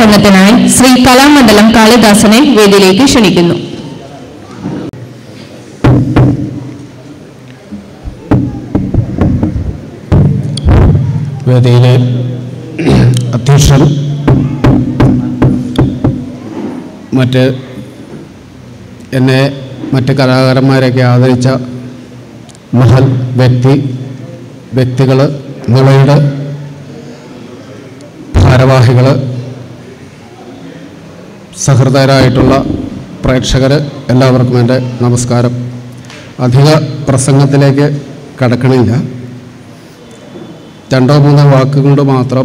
പ്രസംഗത്തിനായി ശ്രീ കലാമണ്ഡലം കാളിദാസനെ വേദിയിലേക്ക് ക്ഷണിക്കുന്നു വേദിയിലെ അധ്യക്ഷൻ മറ്റ് എന്നെ മറ്റ് കലാകാരന്മാരെയൊക്കെ ആദരിച്ച മഹൽ വ്യക്തി വ്യക്തികൾ നിളയുടെ ഭാരവാഹികൾ സഹൃദയരായിട്ടുള്ള പ്രേക്ഷകർ എല്ലാവർക്കും എൻ്റെ നമസ്കാരം അധിക പ്രസംഗത്തിലേക്ക് കടക്കണില്ല രണ്ടോ മൂന്നോ വാക്കുകൊണ്ട് മാത്രം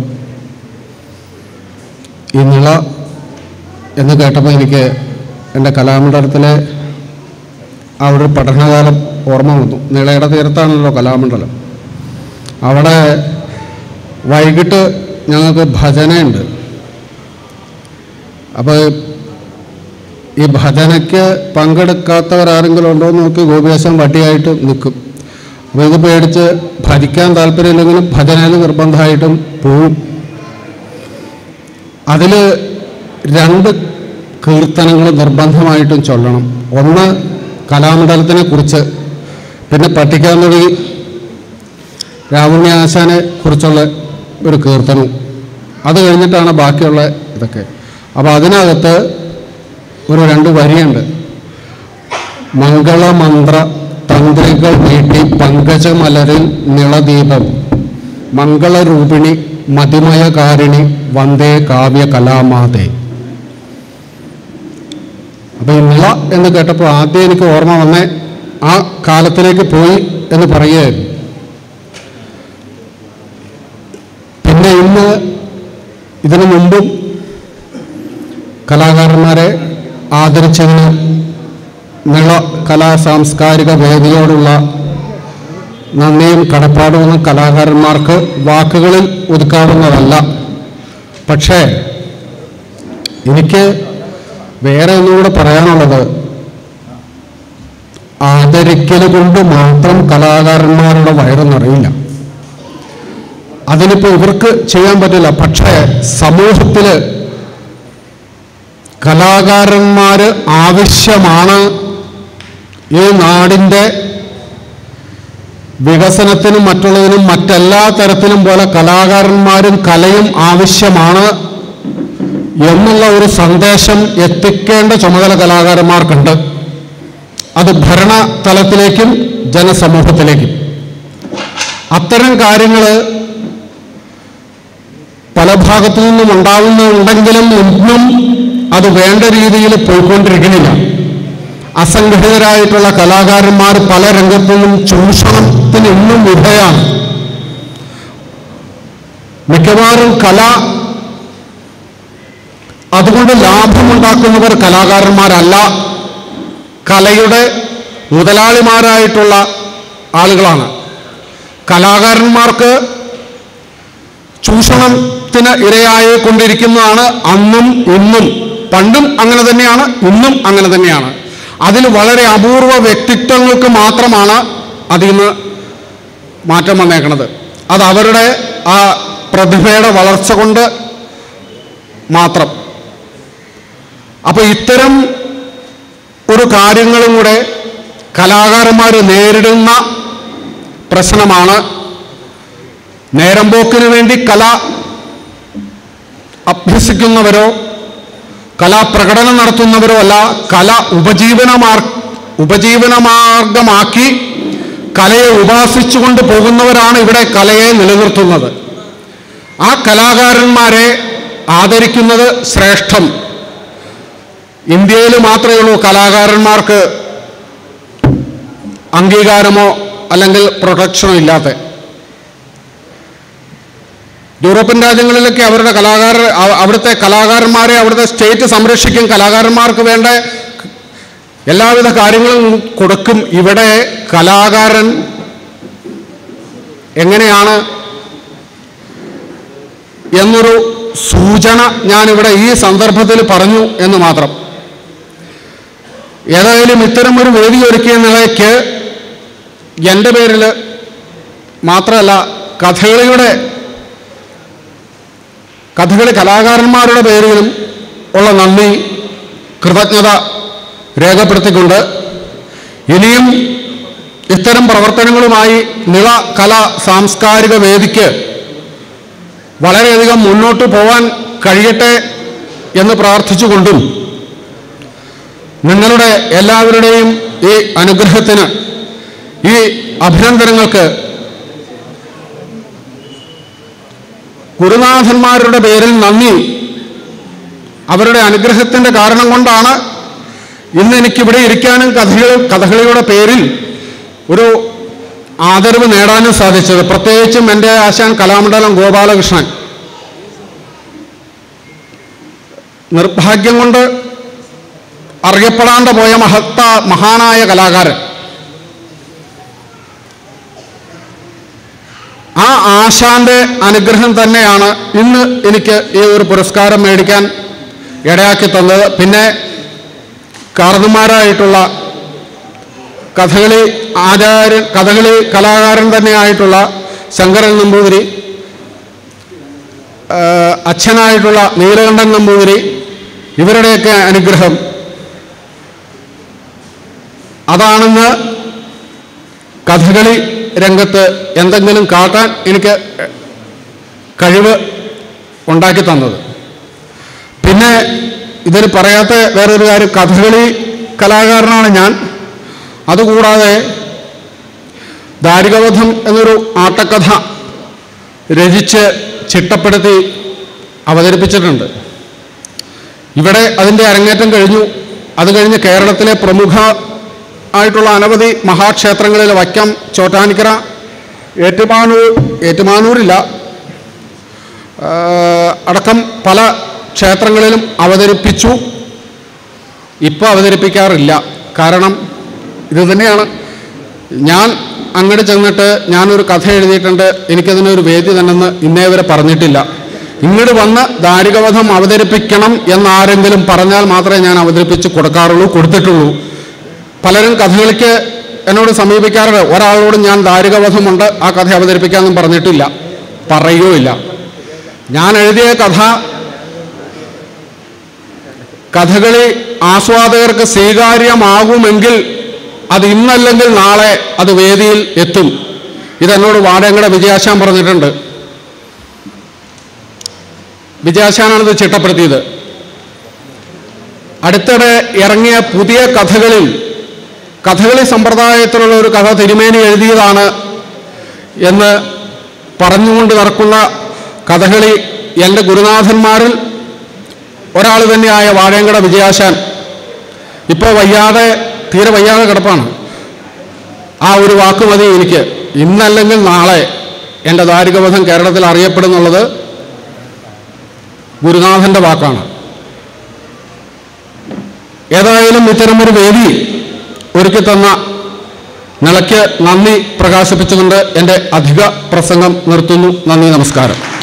ഈ നിള എന്ന് കേട്ടപ്പോൾ എനിക്ക് എൻ്റെ കലാമണ്ഡലത്തിലെ ആ ഒരു പഠനകാലം ഓർമ്മ വന്നു നിളയുടെ തീരത്താണല്ലോ കലാമണ്ഡലം അവിടെ വൈകിട്ട് ഞങ്ങൾക്ക് ഭജനയുണ്ട് അപ്പോൾ ഈ ഭജനയ്ക്ക് പങ്കെടുക്കാത്തവരാരെങ്കിലും ഉണ്ടോ എന്ന് നോക്കി ഗോപിയാശം വട്ടിയായിട്ട് നിൽക്കും അപ്പോൾ ഇത് പേടിച്ച് ഭജിക്കാൻ താല്പര്യമില്ലെങ്കിലും ഭജനയിൽ നിർബന്ധമായിട്ടും പോവും അതിൽ രണ്ട് കീർത്തനങ്ങൾ നിർബന്ധമായിട്ടും ചൊല്ലണം ഒന്ന് കലാമണ്ഡലത്തിനെ കുറിച്ച് പിന്നെ പട്ടിക്കാന്തൊടി രാവുണ്ണി ആശാനെ കുറിച്ചുള്ള ഒരു കീർത്തനവും അത് കഴിഞ്ഞിട്ടാണ് ബാക്കിയുള്ള ഇതൊക്കെ അപ്പോൾ അതിനകത്ത് ഒരു രണ്ട് വരിയുണ്ട് മംഗളമന്ത്ര തന്ത്രികൾ നീട്ടി പങ്കജമലരിൽ നിളദീപം മംഗളരൂപിണി മതിമയകാരിണി വന്ദേ കാവ്യ കലാമാതേ അപ്പൊ ഈ നിള എന്ന് കേട്ടപ്പോൾ ആദ്യം എനിക്ക് ഓർമ്മ വന്നേ ആ കാലത്തിലേക്ക് പോയി എന്ന് പറയുകയായിരുന്നു പിന്നെ ഇന്ന് ഇതിനു മുമ്പും കലാകാരന്മാരെ ആദരിച്ചതിന് നിള കലാ സാംസ്കാരിക വേദിയോടുള്ള നന്ദിയും കടപ്പാടുമൊന്നും കലാകാരന്മാർക്ക് വാക്കുകളിൽ ഒതുക്കാവുന്നതല്ല പക്ഷേ എനിക്ക് വേറെ ഒന്നുകൂടെ പറയാനുള്ളത് ആദരിക്കൽ കൊണ്ട് മാത്രം കലാകാരന്മാരുടെ വയറ് നിറയില്ല അതിനിപ്പോൾ ഇവർക്ക് ചെയ്യാൻ പറ്റില്ല പക്ഷേ സമൂഹത്തിൽ കലാകാരന്മാര് ആവശ്യമാണ് ഈ നാടിൻ്റെ വികസനത്തിനും മറ്റുള്ളതിനും മറ്റെല്ലാ തരത്തിലും പോലെ കലാകാരന്മാരും കലയും ആവശ്യമാണ് എന്നുള്ള ഒരു സന്ദേശം എത്തിക്കേണ്ട ചുമതല കലാകാരന്മാർക്കുണ്ട് അത് ഭരണ തലത്തിലേക്കും ജനസമൂഹത്തിലേക്കും അത്തരം കാര്യങ്ങൾ പല ഭാഗത്തു നിന്നും ഉണ്ടാവുന്നുണ്ടെങ്കിലും ഇന്നും അത് വേണ്ട രീതിയിൽ പോയിക്കൊണ്ടിരിക്കണില്ല അസംഘടിതരായിട്ടുള്ള കലാകാരന്മാർ പല രംഗത്തു നിന്നും ചൂഷണത്തിന് ഇന്നും വിധേയാണ് മിക്കവാറും കല അതുകൊണ്ട് ലാഭമുണ്ടാക്കുന്നവർ കലാകാരന്മാരല്ല കലയുടെ മുതലാളിമാരായിട്ടുള്ള ആളുകളാണ് കലാകാരന്മാർക്ക് ചൂഷണത്തിന് ഇരയായി കൊണ്ടിരിക്കുന്നതാണ് അന്നും ഇന്നും പണ്ടും അങ്ങനെ തന്നെയാണ് ഇന്നും അങ്ങനെ തന്നെയാണ് അതിൽ വളരെ അപൂർവ വ്യക്തിത്വങ്ങൾക്ക് മാത്രമാണ് അതിൽ നിന്ന് മാറ്റം വന്നേക്കണത് അത് അവരുടെ ആ പ്രതിഭയുടെ വളർച്ച കൊണ്ട് മാത്രം അപ്പോൾ ഇത്തരം ഒരു കാര്യങ്ങളും കൂടെ കലാകാരന്മാർ നേരിടുന്ന പ്രശ്നമാണ് നേരമ്പോക്കിന് വേണ്ടി കല അഭ്യസിക്കുന്നവരോ കലാപ്രകടനം നടത്തുന്നവരോ അല്ല കല ഉപജീവനമാർ ഉപജീവനമാർഗമാക്കി കലയെ ഉപാസിച്ചുകൊണ്ട് പോകുന്നവരാണ് ഇവിടെ കലയെ നിലനിർത്തുന്നത് ആ കലാകാരന്മാരെ ആദരിക്കുന്നത് ശ്രേഷ്ഠം ഇന്ത്യയിൽ മാത്രമേ ഉള്ളൂ കലാകാരന്മാർക്ക് അംഗീകാരമോ അല്ലെങ്കിൽ പ്രൊട്ടക്ഷനോ ഇല്ലാത്ത യൂറോപ്യൻ രാജ്യങ്ങളിലൊക്കെ അവരുടെ കലാകാര അവ- അവിടുത്തെ കലാകാരന്മാരെ അവിടുത്തെ സ്റ്റേറ്റ് സംരക്ഷിക്കും കലാകാരന്മാർക്ക് വേണ്ട എല്ലാവിധ കാര്യങ്ങളും കൊടുക്കും ഇവിടെ കലാകാരൻ എങ്ങനെയാണ് എന്നൊരു സൂചന ഞാനിവിടെ ഈ സന്ദർഭത്തിൽ പറഞ്ഞു എന്ന് മാത്രം ഏതായാലും ഇത്തരം ഒരു വേദി ഒരുക്കിയ നിലയ്ക്ക് എൻ്റെ പേരിൽ മാത്രമല്ല കഥകളിയുടെ കഥകളി കലാകാരന്മാരുടെ പേരിലും ഉള്ള നന്ദി കൃതജ്ഞത രേഖപ്പെടുത്തിക്കൊണ്ട് ഇനിയും ഇത്തരം പ്രവർത്തനങ്ങളുമായി നിള കല സാംസ്കാരിക വേദിക്ക് വളരെയധികം മുന്നോട്ട് പോകാൻ കഴിയട്ടെ എന്ന് പ്രാർത്ഥിച്ചുകൊണ്ടും നിങ്ങളുടെ എല്ലാവരുടെയും ഈ അനുഗ്രഹത്തിന് ഈ അഭിനന്ദനങ്ങൾക്ക് ഗുരുനാഥന്മാരുടെ പേരിൽ നന്ദി അവരുടെ അനുഗ്രഹത്തിൻ്റെ കാരണം കൊണ്ടാണ് ഇന്ന് എനിക്കിവിടെ ഇരിക്കാനും കഥകൾ കഥകളിയുടെ പേരിൽ ഒരു ആദരവ് നേടാനും സാധിച്ചത് പ്രത്യേകിച്ചും എൻ്റെ ആശാൻ കലാമണ്ഡലം ഗോപാലകൃഷ്ണൻ നിർഭാഗ്യം കൊണ്ട് അറിയപ്പെടാണ്ട് പോയ മഹത്ത മഹാനായ കലാകാരൻ ആ ആശാന്റെ അനുഗ്രഹം തന്നെയാണ് ഇന്ന് എനിക്ക് ഈ ഒരു പുരസ്കാരം മേടിക്കാൻ ഇടയാക്കി തന്നത് പിന്നെ കാരണന്മാരായിട്ടുള്ള കഥകളി ആചാര്യൻ കഥകളി കലാകാരൻ തന്നെയായിട്ടുള്ള ശങ്കരൻ നമ്പൂതിരി ആ, അച്ഛനായിട്ടുള്ള നീലകണ്ഠൻ നമ്പൂതിരി ഇവരുടെയൊക്കെ അനുഗ്രഹം അതാണെന്ന് കഥകളി രംഗത്ത് എന്തെങ്കിലും കാട്ടാൻ എനിക്ക് കഴിവ് ഉണ്ടാക്കി തന്നത് പിന്നെ ഇതിൽ പറയാത്ത വേറൊരു കാര്യം കഥകളി കലാകാരനാണ് ഞാൻ അതുകൂടാതെ ദാരികവധം എന്നൊരു ആട്ടക്കഥ രചിച്ച് ചിട്ടപ്പെടുത്തി അവതരിപ്പിച്ചിട്ടുണ്ട് ഇവിടെ അതിൻ്റെ അരങ്ങേറ്റം കഴിഞ്ഞു അത് കഴിഞ്ഞ് കേരളത്തിലെ പ്രമുഖ ആയിട്ടുള്ള അനവധി മഹാക്ഷേത്രങ്ങളിൽ വൈക്കം ചോറ്റാനിക്കര ഏറ്റുമാനൂർ ഏറ്റുമാനൂരില്ല ആ, അടക്കം പല ക്ഷേത്രങ്ങളിലും അവതരിപ്പിച്ചു ഇപ്പോൾ അവതരിപ്പിക്കാറില്ല കാരണം ഇത് തന്നെയാണ് ഞാൻ അങ്ങോട്ട് ചെന്നിട്ട് ഞാനൊരു കഥ എഴുതിയിട്ടുണ്ട് എനിക്കതിനൊരു വേദി തന്നെന്ന് ഇന്നേ വരെ പറഞ്ഞിട്ടില്ല ഇങ്ങോട്ട് വന്ന് ദാരികവധം അവതരിപ്പിക്കണം എന്നാരെങ്കിലും പറഞ്ഞാൽ മാത്രമേ ഞാൻ അവതരിപ്പിച്ച് കൊടുക്കാറുള്ളൂ കൊടുത്തിട്ടുള്ളൂ പലരും കഥകളിക്ക് എന്നോട് സമീപിക്കാറുണ്ട് ഒരാളോട് ഞാൻ ദാരികവധമുണ്ട് ആ കഥ അവതരിപ്പിക്കാമെന്നും പറഞ്ഞിട്ടില്ല പറയുകയില്ല ഞാൻ എഴുതിയ കഥ കഥകളി ആസ്വാദകർക്ക് സ്വീകാര്യമാകുമെങ്കിൽ അത് ഇന്നല്ലെങ്കിൽ നാളെ അത് വേദിയിൽ എത്തും ഇതെന്നോട് വാടകയുടെ വിജയാശാൻ പറഞ്ഞിട്ടുണ്ട് വിജയാശാനാണിത് ചിട്ടപ്പെടുത്തിയത് അടുത്തിടെ ഇറങ്ങിയ പുതിയ കഥകളിൽ കഥകളി സമ്പ്രദായത്തിലുള്ള ഒരു കഥ തിരുമേനി എഴുതിയതാണ് എന്ന് പറഞ്ഞുകൊണ്ട് നടക്കുന്ന കഥകളി എൻ്റെ ഗുരുനാഥന്മാരിൽ ഒരാൾ തന്നെയായ വാഴയങ്കട വിജയാശാൻ ഇപ്പോൾ വയ്യാതെ തീരെ വയ്യാതെ കിടപ്പാണ് ആ ഒരു വാക്ക് മതി എനിക്ക് ഇന്നല്ലെങ്കിൽ നാളെ എൻ്റെ ദാരികവധം കേരളത്തിൽ അറിയപ്പെടുന്നുള്ളത് ഗുരുനാഥൻ്റെ വാക്കാണ് ഏതായാലും ഇത്തരമൊരു വേദി ഒരുക്കി തന്ന നിലയ്ക്ക് നന്ദി പ്രകാശിപ്പിച്ചുകൊണ്ട് എൻ്റെ അധിക പ്രസംഗം നിർത്തുന്നു നന്ദി നമസ്കാരം